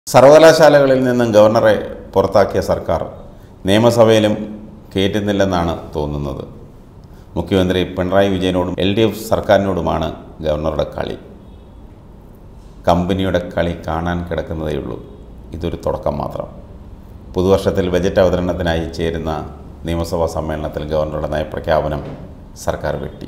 സർവകലാശാലകളിൽ നിന്നും ഗവർണറെ പുറത്താക്കിയ സർക്കാർ നിയമസഭയിലും കയറ്റുന്നില്ലെന്നാണ് തോന്നുന്നത് മുഖ്യമന്ത്രി പിണറായി വിജയനോടും എൽ ഡി എഫ് സർക്കാരിനോടുമാണ് ഗവർണറുടെ കളി കമ്പനിയുടെ കളി കാണാൻ കിടക്കുന്നതേയുള്ളൂ ഇതൊരു തുടക്കം മാത്രം പുതുവർഷത്തിൽ ബജറ്റ് അവതരണത്തിനായി ചേരുന്ന നിയമസഭാ സമ്മേളനത്തിൽ ഗവർണറുടെ നയപ്രഖ്യാപനം സർക്കാർ വെട്ടി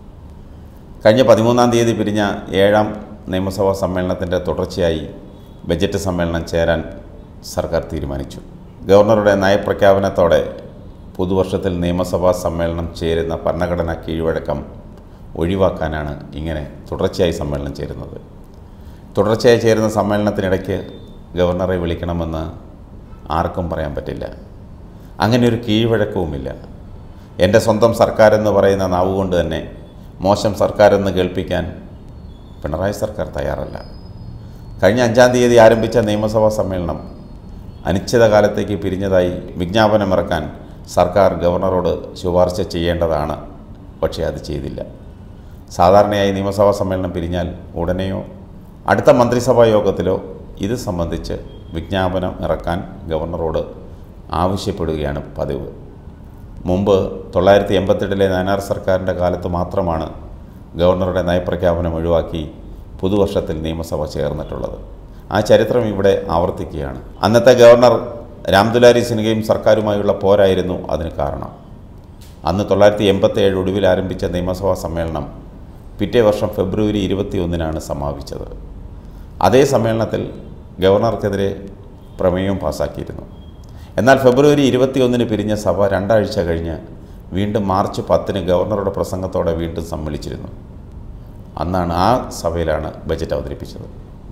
കഴിഞ്ഞ പതിമൂന്നാം തീയതി പിരിഞ്ഞ ഏഴാം നിയമസഭാ സമ്മേളനത്തിൻ്റെ തുടർച്ചയായി ബജറ്റ് സമ്മേളനം ചേരാൻ സർക്കാർ തീരുമാനിച്ചു ഗവർണറുടെ നയപ്രഖ്യാപനത്തോടെ പുതുവർഷത്തിൽ നിയമസഭാ സമ്മേളനം ചേരുന്ന ഭരണഘടനാ കീഴ്വഴക്കം ഒഴിവാക്കാനാണ് ഇങ്ങനെ തുടർച്ചയായി സമ്മേളനം ചേരുന്നത് തുടർച്ചയായി ചേരുന്ന സമ്മേളനത്തിനിടയ്ക്ക് ഗവർണറെ വിളിക്കണമെന്ന് ആർക്കും പറയാൻ പറ്റില്ല അങ്ങനെ ഒരു കീഴ്വഴക്കവുമില്ല എൻ്റെ സ്വന്തം സർക്കാരെന്ന് പറയുന്ന നാവ് കൊണ്ട് തന്നെ മോശം സർക്കാരെന്ന് കേൾപ്പിക്കാൻ പിണറായി സർക്കാർ തയ്യാറല്ല കഴിഞ്ഞ അഞ്ചാം തീയതി ആരംഭിച്ച നിയമസഭാ സമ്മേളനം അനിശ്ചിതകാലത്തേക്ക് പിരിഞ്ഞതായി വിജ്ഞാപനമിറക്കാൻ സർക്കാർ ഗവർണറോട് ശുപാർശ ചെയ്യേണ്ടതാണ് പക്ഷേ അത് ചെയ്തില്ല സാധാരണയായി നിയമസഭാ സമ്മേളനം പിരിഞ്ഞാൽ ഉടനെയോ അടുത്ത മന്ത്രിസഭാ യോഗത്തിലോ ഇത് സംബന്ധിച്ച് വിജ്ഞാപനം ഇറക്കാൻ ഗവർണറോട് ആവശ്യപ്പെടുകയാണ് പതിവ് മുമ്പ് തൊള്ളായിരത്തി എൺപത്തെട്ടിലെ നാനാർ സർക്കാരിൻ്റെ കാലത്ത് മാത്രമാണ് ഗവർണറുടെ നയപ്രഖ്യാപനം ഒഴിവാക്കി പുതുവർഷത്തിൽ നിയമസഭ ചേർന്നിട്ടുള്ളത് ആ ചരിത്രം ഇവിടെ ആവർത്തിക്കുകയാണ് അന്നത്തെ ഗവർണർ രാംദുലാരി സിൻഹയും സർക്കാരുമായുള്ള പോരായിരുന്നു അതിന് കാരണം അന്ന് തൊള്ളായിരത്തി എൺപത്തി ഏഴ് ഒടുവിൽ ആരംഭിച്ച നിയമസഭാ സമ്മേളനം പിറ്റേ വർഷം ഫെബ്രുവരി ഇരുപത്തിയൊന്നിനാണ് സമാപിച്ചത് അതേ സമ്മേളനത്തിൽ ഗവർണർക്കെതിരെ പ്രമേയവും പാസാക്കിയിരുന്നു എന്നാൽ ഫെബ്രുവരി ഇരുപത്തിയൊന്നിന് പിരിഞ്ഞ സഭ രണ്ടാഴ്ച കഴിഞ്ഞ് വീണ്ടും മാർച്ച് പത്തിന് ഗവർണറുടെ പ്രസംഗത്തോടെ വീണ്ടും സമ്മേളിച്ചിരുന്നു അന്നാണ് ആ സഭയിലാണ് ബജറ്റ് അവതരിപ്പിച്ചത്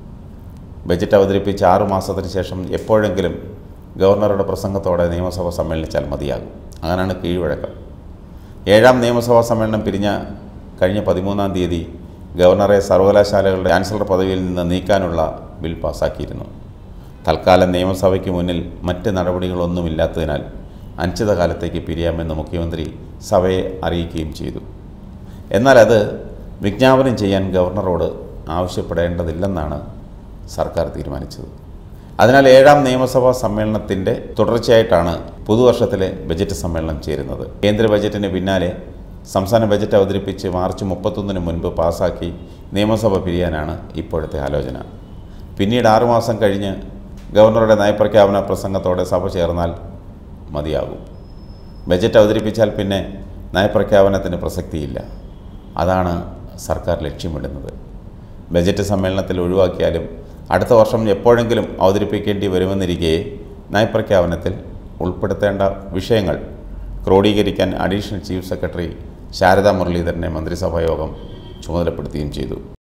ബജറ്റ് അവതരിപ്പിച്ച് ആറു മാസത്തിന് ശേഷം എപ്പോഴെങ്കിലും ഗവർണറുടെ പ്രസംഗത്തോടെ നിയമസഭ സമ്മേളിച്ചാൽ മതിയാകും അങ്ങനെയാണ് കീഴ്വഴക്കം ഏഴാം നിയമസഭാ സമ്മേളനം പിരിഞ്ഞ കഴിഞ്ഞ പതിമൂന്നാം തീയതി ഗവർണറെ സർവകലാശാലകളുടെ ചാൻസലർ പദവിയിൽ നിന്ന് നീക്കാനുള്ള ബിൽ പാസാക്കിയിരുന്നു തൽക്കാലം നിയമസഭയ്ക്ക് മുന്നിൽ മറ്റ് നടപടികളൊന്നുമില്ലാത്തതിനാൽ അനിശ്ചിതകാലത്തേക്ക് പിരിയാമെന്ന് മുഖ്യമന്ത്രി സഭയെ അറിയിക്കുകയും ചെയ്തു എന്നാൽ അത് വിജ്ഞാപനം ചെയ്യാൻ ഗവർണറോട് ആവശ്യപ്പെടേണ്ടതില്ലെന്നാണ് സർക്കാർ തീരുമാനിച്ചത് അതിനാൽ ഏഴാം നിയമസഭാ സമ്മേളനത്തിൻ്റെ തുടർച്ചയായിട്ടാണ് പുതുവർഷത്തിലെ ബജറ്റ് സമ്മേളനം ചേരുന്നത് കേന്ദ്ര ബജറ്റിന് പിന്നാലെ സംസ്ഥാന ബജറ്റ് അവതരിപ്പിച്ച് മാർച്ച് മുപ്പത്തൊന്നിന് മുൻപ് പാസാക്കി നിയമസഭ പിരിയാനാണ് ഇപ്പോഴത്തെ ആലോചന പിന്നീട് ആറുമാസം കഴിഞ്ഞ് ഗവർണറുടെ നയപ്രഖ്യാപന പ്രസംഗത്തോടെ സഭ ചേർന്നാൽ മതിയാകും ബജറ്റ് അവതരിപ്പിച്ചാൽ പിന്നെ നയപ്രഖ്യാപനത്തിന് പ്രസക്തിയില്ല അതാണ് സർക്കാർ ലക്ഷ്യമിടുന്നത് ബജറ്റ് സമ്മേളനത്തിൽ ഒഴിവാക്കിയാലും അടുത്ത വർഷം എപ്പോഴെങ്കിലും അവതരിപ്പിക്കേണ്ടി വരുമെന്നിരിക്കെ നയപ്രഖ്യാപനത്തിൽ ഉൾപ്പെടുത്തേണ്ട വിഷയങ്ങൾ ക്രോഡീകരിക്കാൻ അഡീഷണൽ ചീഫ് സെക്രട്ടറി ശാരദാ മുരളീധരനെ മന്ത്രിസഭാ യോഗം ചുമതലപ്പെടുത്തുകയും ചെയ്തു